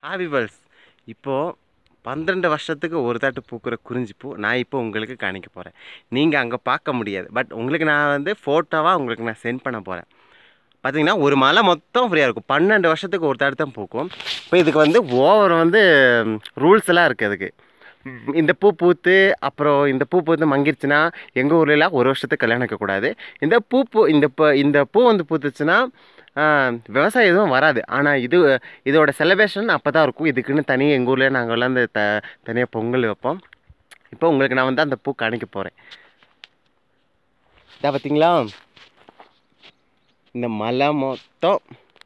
ஆவிவல்ஸ் இப்போது பன்னிரெண்டு வருஷத்துக்கு ஒரு தாட்டு பூக்கிற குறிஞ்சி பூ நான் இப்போ உங்களுக்கு காணிக்க போகிறேன் நீங்கள் அங்கே பார்க்க முடியாது பட் உங்களுக்கு நான் வந்து ஃபோட்டோவாக உங்களுக்கு நான் சென்ட் பண்ண போகிறேன் பார்த்தீங்கன்னா ஒரு மலை மொத்தம் ஃப்ரீயாக இருக்கும் பன்னெண்டு வருஷத்துக்கு ஒரு தாட்டு தான் பூக்கும் இப்போ இதுக்கு வந்து ஓவர் வந்து ரூல்ஸ் எல்லாம் இருக்குது அதுக்கு ம், இந்த பூ பூத்து அப்புறம் இந்த பூ பூத்து மங்கிருச்சுன்னா எங்கள் ஊர்லலாம் ஒரு வருஷத்துக்கு கல்யாணம் வைக்கக்கூடாது இந்த பூ பூ இந்த பூ இந்த பூ வந்து பூத்துச்சுன்னா ஆ, விவசாயம் எதுவும் வராது ஆனால் இது இதோட செலிப்ரேஷன் அப்போ தான் இருக்கும் இதுக்குன்னு தனி எங்கள் ஊரில் நாங்கள்லாம் இந்த த தனியாக பொங்கல் வைப்போம் இப்போ உங்களுக்கு நான் வந்து அந்த பூ காணிக்க போகிறேன் இதா பார்த்தீங்களா இந்த மலை மொத்தம்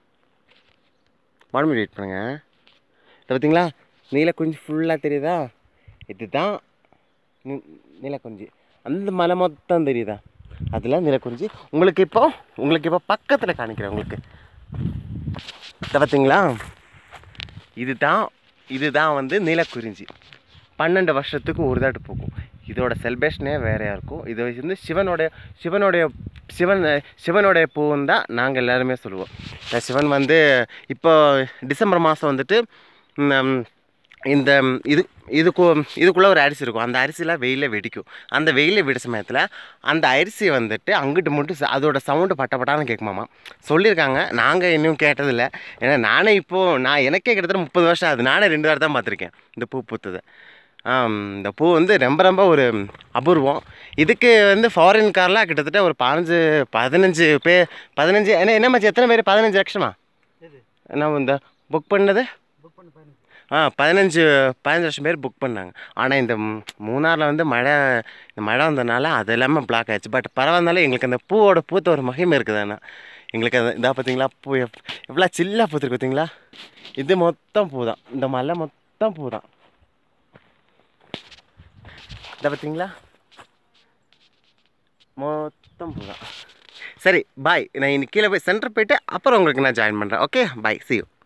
பாடம் வெயிட் பண்ணுங்க இதை பார்த்தீங்களா நீலக்குஞ்சு ஃபுல்லாக தெரியுதா இதுதான் நீ- நீலக்குஞ்சு அந்த மலை மொத்தம் தெரியுதா அதில் நீலக்குறிஞ்சி உங்களுக்கு இப்போ உங்களுக்கு இப்போ பக்கத்தில் காணிக்கிறேன் உங்களுக்கு இதை பார்த்தீங்களா இதுதான் இதுதான் வந்து நீலக்குறிஞ்சி பன்னெண்டு வருஷத்துக்கு ஒரு தாட்டு பூக்கும் இதோட செலிப்ரேஷனே வேறையாக இருக்கும் இது வந்து சிவனுடைய சிவனுடைய சிவன் சிவனுடைய பூவும் தான் நாங்கள் எல்லாருமே சொல்லுவோம் இந்த சிவன் வந்து இப்போ டிசம்பர் மாதம் வந்துட்டு ம், இந்த இது இதுக்கு இதுக்குள்ளே ஒரு அரிசி இருக்கும் அந்த அரிசிலாம் வெயிலில் வெடிக்கும் அந்த வெயிலில் வெடி சமயத்தில் அந்த அரிசி வந்துட்டு அங்கிட்டு மட்டும் ச- அதோட சவுண்டு பட்ட பட்டான்னு கேட்குமாமா சொல்லியிருக்காங்க நாங்கள் இன்னும் கேட்டதில்லை ஏன்னா நானே இப்போது நான் எனக்கே கிட்டத்தட்ட முப்பது வருஷம் ஆகுது நானே ரெண்டு வாரம் தான் பார்த்துருக்கேன் இந்த பூ பூத்தது ஆம், இந்த பூ வந்து ரொம்ப ரொம்ப ஒரு அபூர்வம் இதுக்கு வந்து ஃபாரின் கார்லாம் கிட்டத்தட்ட ஒரு பதினஞ்சு பதினஞ்சு பே பதினஞ்சு என்ன என்ன மச்சி எத்தனை பேர் பதினஞ்சு லட்சமா எது நான் இந்த புக் பண்ணது புக் பண்ண பயணம் ஆ பதினஞ்சு பதினஞ்சு லட்சம் பேர் புக் பண்ணாங்க ஆனால் இந்த ம்- மூணாரில் வந்து மழை இந்த மழை வந்ததுனால அது எல்லாமே பிளாக் ஆயிடுச்சு பட் பரவாயில்ல எங்களுக்கு அந்த பூவோட பூத்த ஒரு மகிமை இருக்குது ஆனால் எங்களுக்கு அது இதாக பார்த்தீங்களா பூ எவ் எவ்வளோ சில்லாக பூத்துருக்கு பார்த்தீங்களா இது மொத்தம் பூ தான் இந்த மலை மொத்தம் பூ தான் இதை பார்த்தீங்களா மொத்தம் பூ தான் சரி பாய் நான் இன்னைக்கு கீழே போய் சென்டர் போயிட்டு அப்புறம் உங்களுக்கு நான் ஜாயின் பண்ணுறேன் ஓகே பாய் see you